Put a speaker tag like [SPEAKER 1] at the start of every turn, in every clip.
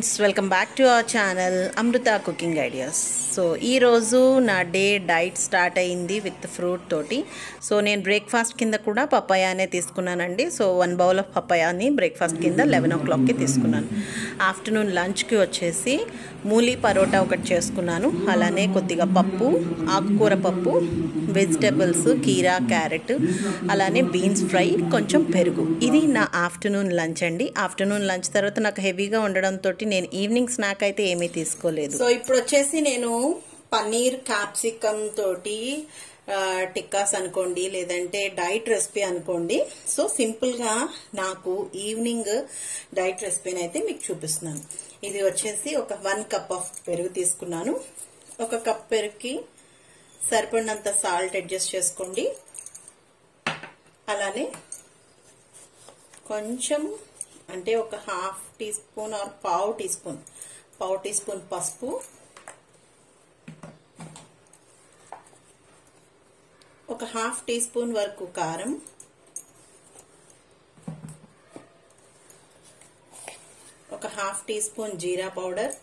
[SPEAKER 1] friends welcome back to our channel Amrutha cooking ideas so ఈరోజు నా day diet start అయింది with fruit తోటి so నేను బ్రేక్ఫాస్ట్ కింద కూడా పపాయానే తీసుకున్నానండి సో వన్ బౌల్ ఆఫ్ పపాయాని బ్రేక్ఫాస్ట్ కింద లెవెన్ ఓ క్లాక్కి తీసుకున్నాను ఆఫ్టర్నూన్ లంచ్కి వచ్చేసి మూలీ పరోటా ఒకటి చేసుకున్నాను అలానే కొద్దిగా పప్పు ఆకుకూర పప్పు వెజిటేబుల్స్ కీరా క్యారెట్ అలానే బీన్స్ ఫ్రై కొంచెం పెరుగు ఇది నా ఆఫ్టర్నూన్ లంచ్ అండి ఆఫ్టర్నూన్ లంచ్ తర్వాత నాకు హెవీగా ఉండడంతో నేను ఈవినింగ్ స్నాక్ అయితే ఏమీ తీసుకోలేదు సో ఇప్పుడు వచ్చేసి నేను పన్నీర్ క్యాప్సికమ్ తోటి ఆ, టిక్కాస్ అనుకోండి లేదంటే డైట్ రెసిపీ అనుకోండి సో సింపుల్ గా నాకు ఈవినింగ్ డైట్ రెసిపీని అయితే మీకు చూపిస్తున్నాను ఇది వచ్చేసి ఒక వన్ కప్ ఆఫ్ పెరుగు తీసుకున్నాను ఒక కప్ పెరుగుకి సరిపడినంత సాల్ట్ అడ్జస్ట్ చేసుకోండి అలానే కొంచెం అంటే ఒక హాఫ్ టీ స్పూన్ ఆర్ పావు టీ స్పూన్ పావు టీ స్పూన్ పసుపు ఒక హాఫ్ టీ స్పూన్ వరకు కారం ఒక హాఫ్ టీ స్పూన్ జీరా పౌడర్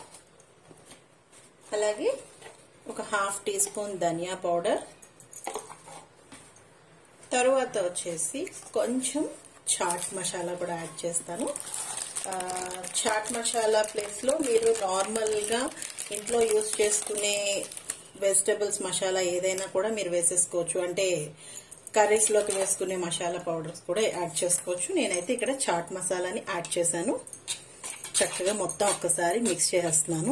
[SPEAKER 1] అలాగే ఒక హాఫ్ టీ స్పూన్ ధనియా పౌడర్ తరువాత వచ్చేసి కొంచెం చాట్ మసాలా కూడా యాడ్ చేస్తాను ఆ, చాట్ మసాలా ప్లేస్లో మీరు నార్మల్గా ఇంట్లో యూస్ చేసుకునే వెజిటబుల్స్ మసాలా ఏదైనా కూడా మీరు వేసేసుకోవచ్చు అంటే కర్రీస్లోకి వేసుకునే మసాలా పౌడర్స్ కూడా యాడ్ చేసుకోవచ్చు నేనైతే ఇక్కడ చాట్ మసాలాని యాడ్ చేశాను చక్కగా మొత్తం ఒక్కసారి మిక్స్ చేసేస్తున్నాను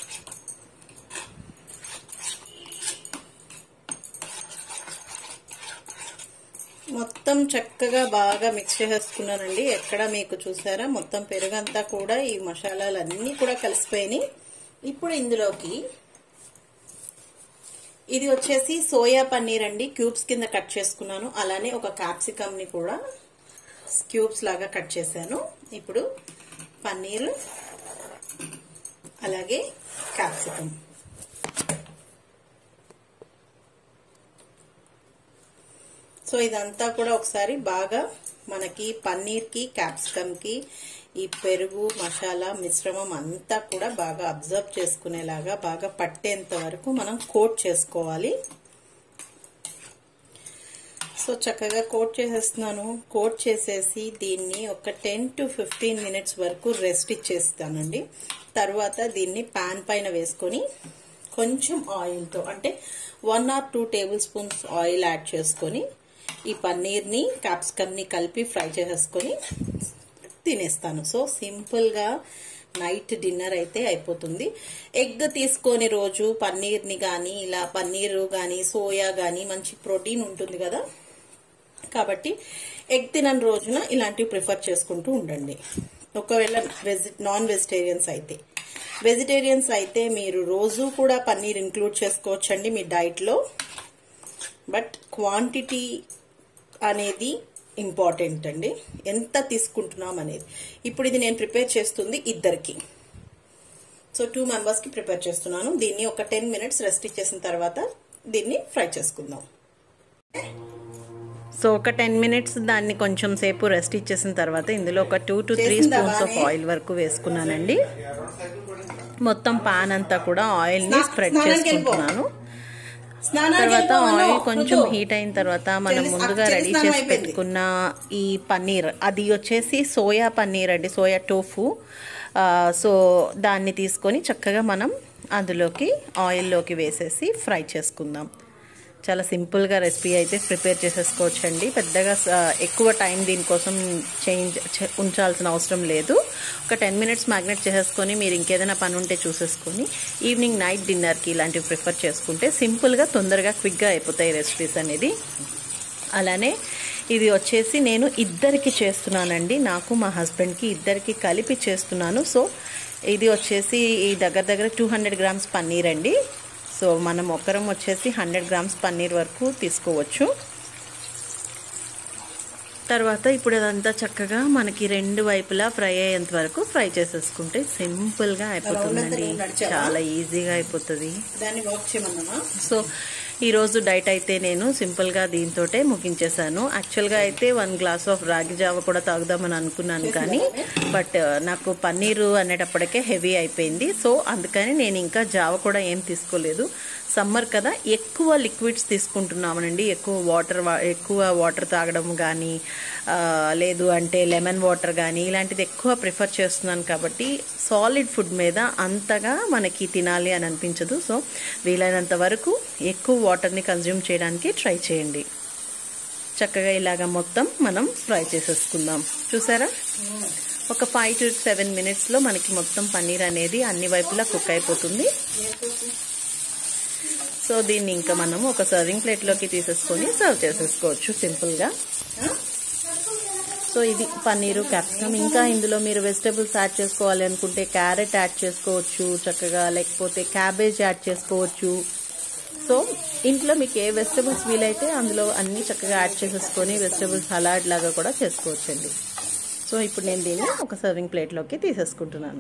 [SPEAKER 1] మొత్తం చక్కగా బాగా మిక్స్ చేసేసుకున్నానండి ఎక్కడ మీకు చూసారా మొత్తం పెరుగంతా కూడా ఈ మసాలాలు అన్నీ కూడా కలిసిపోయినాయి ఇప్పుడు ఇందులోకి ఇది వచ్చేసి సోయా పన్నీర్ అండి క్యూబ్స్ కింద కట్ చేసుకున్నాను అలానే ఒక క్యాప్సికమ్ ని కూడా క్యూబ్స్ లాగా కట్ చేశాను ఇప్పుడు పన్నీర్ అలాగే క్యాప్సికమ్ సో ఇదంతా కూడా ఒకసారి బాగా మనకి పన్నీర్కి క్యాప్సికమ్కి ఈ పెరుగు మసాలా మిశ్రమం అంతా కూడా బాగా అబ్జర్వ్ చేసుకునేలాగా బాగా పట్టేంత వరకు మనం కోట్ చేసుకోవాలి సో చక్కగా కోట్ చేసేస్తున్నాను కోట్ చేసేసి దీన్ని ఒక టెన్ టు ఫిఫ్టీన్ మినిట్స్ వరకు రెస్ట్ ఇచ్చేస్తానండి తర్వాత దీన్ని పాన్ పైన వేసుకొని కొంచెం ఆయిల్తో అంటే one or two tablespoons oil add చేసుకొని ఈ పన్నీర్ని క్యాప్సికమ్ని కలిపి ఫ్రై చేసేసుకొని తినేస్తాను సో సింపుల్గా నైట్ డిన్నర్ అయితే అయిపోతుంది ఎగ్ తీసుకొని రోజు పన్నీర్ని కానీ ఇలా పన్నీరు కానీ సోయా కానీ మంచి ప్రోటీన్ ఉంటుంది కదా కాబట్టి ఎగ్ తినని రోజున ఇలాంటివి ప్రిఫర్ చేసుకుంటూ ఉండండి ఒకవేళ వెజి నాన్ వెజిటేరియన్స్ అయితే వెజిటేరియన్స్ అయితే మీరు రోజు కూడా పన్నీర్ ఇంక్లూడ్ చేసుకోవచ్చండి మీ డైట్లో బట్ క్వాంటిటీ అనేది ఇంపార్టెంట్ అండి ఎంత తీసుకుంటున్నాం అనేది ఇప్పుడు ఇది నేను ప్రిపేర్ చేస్తుంది ఇద్దరికి సో టూ మెంబర్స్కి ప్రిపేర్ చేస్తున్నాను దీన్ని ఒక టెన్ మినిట్స్ రెస్ట్ ఇచ్చేసిన తర్వాత దీన్ని ఫ్రై చేసుకుందాం సో ఒక టెన్ మినిట్స్ దాన్ని కొంచెం సేపు రెస్ట్ ఇచ్చేసిన తర్వాత ఇందులో ఒక two to three spoons of oil వరకు వేసుకున్నానండి మొత్తం పాన్ అంతా కూడా ఆయిల్ని స్ప్రెడ్ చేసుకుంటున్నాను తర్వాత ఆయిల్ కొంచెం హీట్ అయిన తర్వాత మనం ముందుగా రెడీ చేసి పెట్టుకున్న ఈ పన్నీర్ అది వచ్చేసి సోయా పన్నీర్ అండి సోయా టోఫు సో దాన్ని తీసుకొని చక్కగా మనం అందులోకి ఆయిల్లోకి వేసేసి ఫ్రై చేసుకుందాం చాలా సింపుల్గా రెసిపీ అయితే ప్రిపేర్ చేసేసుకోవచ్చండి పెద్దగా స- ఎక్కువ టైం దీనికోసం చేంజ్ చే- ఉంచాల్సిన అవసరం లేదు ఒక టెన్ మినిట్స్ మ్యాగ్నెట్ చేసేసుకొని మీరు ఇంకేదైనా పని ఉంటే చూసేసుకొని ఈవినింగ్ నైట్ డిన్నర్కి ఇలాంటివి ప్రిఫర్ చేసుకుంటే సింపుల్గా తొందరగా క్విక్గా అయిపోతాయి రెసిపీస్ అనేది అలానే ఇది వచ్చేసి నేను ఇద్దరికి చేస్తున్నానండి నాకు మా హస్బెండ్కి ఇద్దరికి కలిపి చేస్తున్నాను సో ఇది వచ్చేసి ఈ దగ్గర దగ్గర టూ హండ్రెడ్ గ్రామ్స్ పన్నీర్ అండి సో మనం ఒకరం వచ్చేసి హండ్రెడ్ గ్రామ్స్ పన్నీర్ వరకు తీసుకోవచ్చు తర్వాత ఇప్పుడు అదంతా చక్కగా మనకి రెండు వైపులా ఫ్రై అయ్యేంత వరకు ఫ్రై చేసేసుకుంటే సింపుల్గా అయిపోతుందండి చాలా ఈజీగా అయిపోతుంది
[SPEAKER 2] దాన్ని వాక్ చేయమన్నామా
[SPEAKER 1] సో ఈరోజు డైట్ అయితే నేను సింపుల్గా దీంతోటే ముగించేశాను యాక్చువల్గా అయితే వన్ గ్లాస్ ఆఫ్ రాగి జావ కూడా తాగుదామని అనుకున్నాను కానీ బట్ నాకు పన్నీరు అనేటప్పటికే హెవీ అయిపోయింది సో అందుకని నేను ఇంకా జావ కూడా ఏం తీసుకోలేదు సమ్మర్ కదా ఎక్కువ లిక్విడ్స్ తీసుకుంటున్నామనండి ఎక్కువ వాటర్ ఎక్కువ వాటర్ తాగడం కానీ లేదు అంటే లెమన్ వాటర్ కానీ ఇలాంటిది ఎక్కువ ప్రిఫర్ చేస్తున్నాను కాబట్టి సాలిడ్ ఫుడ్ మీద అంతగా మనకి తినాలి అని అనిపించదు సో వీలైనంత వరకు ఎక్కువ వాటర్ని కన్జ్యూమ్ చేయడానికి ట్రై చేయండి చక్కగా ఇలాగ మొత్తం మనం ఫ్రై చేసేసుకుందాం చూసారా ఒక ఫైవ్ టు సెవెన్ మినిట్స్లో మనకి మొత్తం పన్నీర్ అనేది అన్ని వైపులా కుక్ అయిపోతుంది సో దీన్ని ఇంకా మనం ఒక సర్వింగ్ ప్లేట్లోకి తీసేసుకొని సర్వ్ చేసేసుకోవచ్చు సింపుల్గా సో ఇది పన్నీరు క్యాప్సికమ్ ఇంకా ఇందులో మీరు వెజిటబుల్స్ యాడ్ చేసుకోవాలి అనుకుంటే క్యారెట్ యాడ్ చేసుకోవచ్చు చక్కగా లేకపోతే క్యాబేజ్ యాడ్ చేసుకోవచ్చు సో ఇంట్లో మీకు ఏ వెజిటబుల్స్ వీలైతే అందులో అన్ని చక్కగా యాడ్ చేసేసుకొని వెజిటబుల్స్ సలాడ్ లాగా కూడా చేసుకోవచ్చండి సో ఇప్పుడు నేను దీన్ని ఒక సర్వింగ్ ప్లేట్లోకి తీసేసుకుంటున్నాను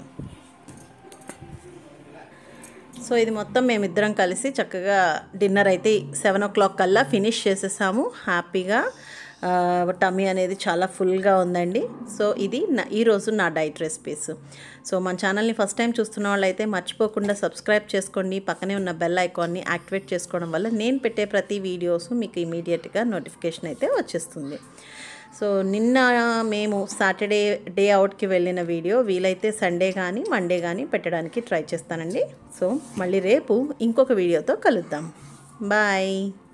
[SPEAKER 1] సో ఇది మొత్తం మేమిద్దరం కలిసి చక్కగా డిన్నర్ అయితే సెవెన్ ఓ క్లాక్ కల్లా ఫినిష్ చేసేసాము హ్యాపీగా టమీ అనేది చాలా ఫుల్గా ఉందండి సో ఇది నా ఈరోజు నా డైట్ రెసిపీస్ సో మన ఛానల్ని ఫస్ట్ టైం చూస్తున్న వాళ్ళైతే మర్చిపోకుండా సబ్స్క్రైబ్ చేసుకోండి పక్కనే ఉన్న బెల్ ఐకాన్ని యాక్టివేట్ చేసుకోవడం వల్ల నేను పెట్టే ప్రతి వీడియోస్ మీకు ఇమీడియట్గా నోటిఫికేషన్ అయితే వచ్చేస్తుంది సో నిన్న మేము సాటర్డే డే అవుట్కి వెళ్ళిన వీడియో వీలైతే సండే కానీ మండే కానీ పెట్టడానికి ట్రై చేస్తానండి సో మళ్ళీ రేపు ఇంకొక వీడియోతో కలుద్దాం బాయ్